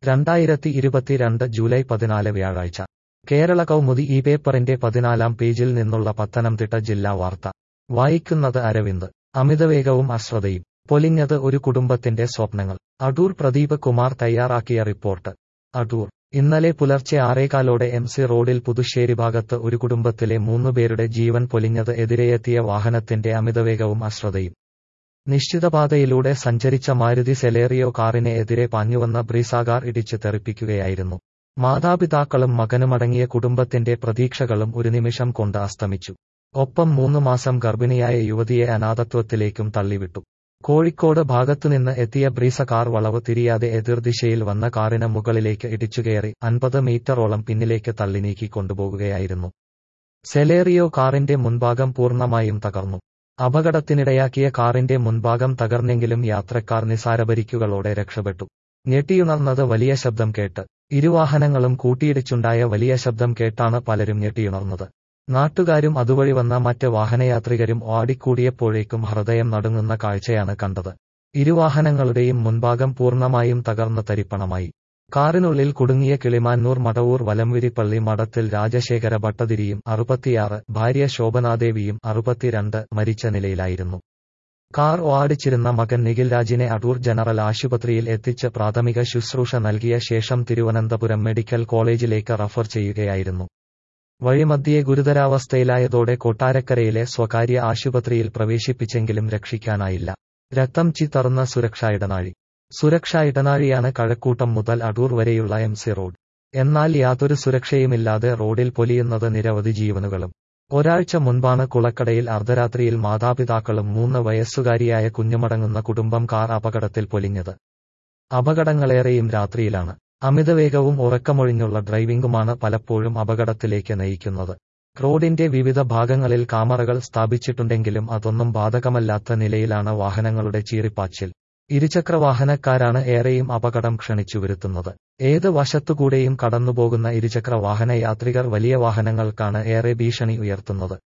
രണ്ടായിരത്തി ഇരുപത്തിരണ്ട് ജൂലൈ പതിനാല് വ്യാഴാഴ്ച കേരള കൗമുദി ഈ പേപ്പറിന്റെ പതിനാലാം പേജിൽ നിന്നുള്ള പത്തനംതിട്ട ജില്ലാ വാർത്ത വായിക്കുന്നത് അരവിന്ദ് അമിതവേഗവും അശ്രദ്ധയും പൊലിഞ്ഞത് ഒരു കുടുംബത്തിന്റെ സ്വപ്നങ്ങൾ അടൂർ പ്രദീപ് കുമാർ തയ്യാറാക്കിയ റിപ്പോർട്ട് അടൂർ ഇന്നലെ പുലർച്ചെ ആറേകാലോടെ എം സി റോഡിൽ പുതുശ്ശേരി ഭാഗത്ത് ഒരു കുടുംബത്തിലെ മൂന്നുപേരുടെ ജീവൻ പൊലിഞ്ഞത് എതിരെയെത്തിയ വാഹനത്തിന്റെ അമിതവേഗവും അശ്രദ്ധയും നിശ്ചിതപാതയിലൂടെ സഞ്ചരിച്ച മാരുതി സെലേറിയോ കാറിനെ എതിരെ പാഞ്ഞുവന്ന ബ്രീസാകാർ ഇടിച്ച് തെറിപ്പിക്കുകയായിരുന്നു മാതാപിതാക്കളും മകനുമടങ്ങിയ കുടുംബത്തിന്റെ പ്രതീക്ഷകളും ഒരു നിമിഷം കൊണ്ട് അസ്തമിച്ചു ഒപ്പം മൂന്ന് മാസം ഗർഭിണിയായ യുവതിയെ അനാഥത്വത്തിലേക്കും തള്ളിവിട്ടു കോഴിക്കോട് ഭാഗത്തുനിന്ന് എത്തിയ ബ്രീസ കാർ വളവ് തിരിയാതെ എതിർദിശയിൽ വന്ന കാറിന് മുകളിലേക്ക് ഇടിച്ചുകയറി അൻപത് മീറ്ററോളം പിന്നിലേക്ക് തള്ളി നീക്കി കൊണ്ടുപോകുകയായിരുന്നു സെലേറിയോ കാറിന്റെ മുൻഭാഗം പൂർണ്ണമായും തകർന്നു അപകടത്തിനിടയാക്കിയ കാറിന്റെ മുൻഭാഗം തകർന്നെങ്കിലും യാത്രക്കാർ നിസാരപരിക്കുകളോടെ രക്ഷപ്പെട്ടു ഞെട്ടിയുണർന്നത് വലിയ ശബ്ദം കേട്ട് ഇരുവാഹനങ്ങളും കൂട്ടിയിടിച്ചുണ്ടായ വലിയ ശബ്ദം കേട്ടാണ് പലരും ഞെട്ടിയുണർന്നത് നാട്ടുകാരും അതുവഴി വന്ന മറ്റ് വാഹനയാത്രികരും ഓടിക്കൂടിയപ്പോഴേക്കും ഹൃദയം നടുങ്ങുന്ന കാഴ്ചയാണ് കണ്ടത് ഇരുവാഹനങ്ങളുടെയും മുൻഭാഗം പൂർണ്ണമായും തകർന്ന തരിപ്പണമായി കാറിനുള്ളിൽ കുടുങ്ങിയ കിളിമാന്നൂർ മടവൂർ വലംവിരിപ്പള്ളി മഠത്തിൽ രാജശേഖര ഭട്ടതിരിയും അറുപത്തിയാറ് ഭാര്യ ശോഭനാദേവിയും അറുപത്തിരണ്ട് മരിച്ച നിലയിലായിരുന്നു കാർ ഓടിച്ചിരുന്ന മകൻ നിഖിൽ രാജിനെ അടൂർ ജനറൽ ആശുപത്രിയിൽ എത്തിച്ച് പ്രാഥമിക ശുശ്രൂഷ നൽകിയ ശേഷം തിരുവനന്തപുരം മെഡിക്കൽ കോളേജിലേക്ക് റഫർ ചെയ്യുകയായിരുന്നു വഴിമധ്യേ ഗുരുതരാവസ്ഥയിലായതോടെ കൊട്ടാരക്കരയിലെ സ്വകാര്യ ആശുപത്രിയിൽ പ്രവേശിപ്പിച്ചെങ്കിലും രക്ഷിക്കാനായില്ല രക്തം ചിത്തറുന്ന സുരക്ഷാ ഇടനാഴി സുരക്ഷാ ഇടനാഴിയാണ് കഴക്കൂട്ടം മുതൽ അടൂർ വരെയുള്ള എം സി റോഡ് എന്നാൽ യാതൊരു സുരക്ഷയുമില്ലാതെ റോഡിൽ പൊലിയുന്നത് നിരവധി ജീവനുകളും ഒരാഴ്ച മുൻപാണ് കുളക്കടയിൽ അർദ്ധരാത്രിയിൽ മാതാപിതാക്കളും മൂന്ന് വയസ്സുകാരിയായ കുഞ്ഞുമടങ്ങുന്ന കുടുംബം കാർ അപകടത്തിൽ പൊലിഞ്ഞത് അപകടങ്ങളേറെയും രാത്രിയിലാണ് അമിതവേഗവും ഉറക്കമൊഴിഞ്ഞുള്ള ഡ്രൈവിംഗുമാണ് പലപ്പോഴും അപകടത്തിലേക്ക് നയിക്കുന്നത് റോഡിന്റെ വിവിധ ഭാഗങ്ങളിൽ കാമറകൾ സ്ഥാപിച്ചിട്ടുണ്ടെങ്കിലും അതൊന്നും ബാധകമല്ലാത്ത നിലയിലാണ് വാഹനങ്ങളുടെ ചീറിപ്പാച്ചിൽ ഇരുചക്രവാഹനക്കാരാണ് ഏറെയും അപകടം ക്ഷണിച്ചു വരുത്തുന്നത് ഏത് വശത്തുകൂടെയും കടന്നുപോകുന്ന ഇരുചക്ര വാഹന യാത്രികർ വലിയ വാഹനങ്ങൾക്കാണ് ഏറെ ഭീഷണി ഉയർത്തുന്നത്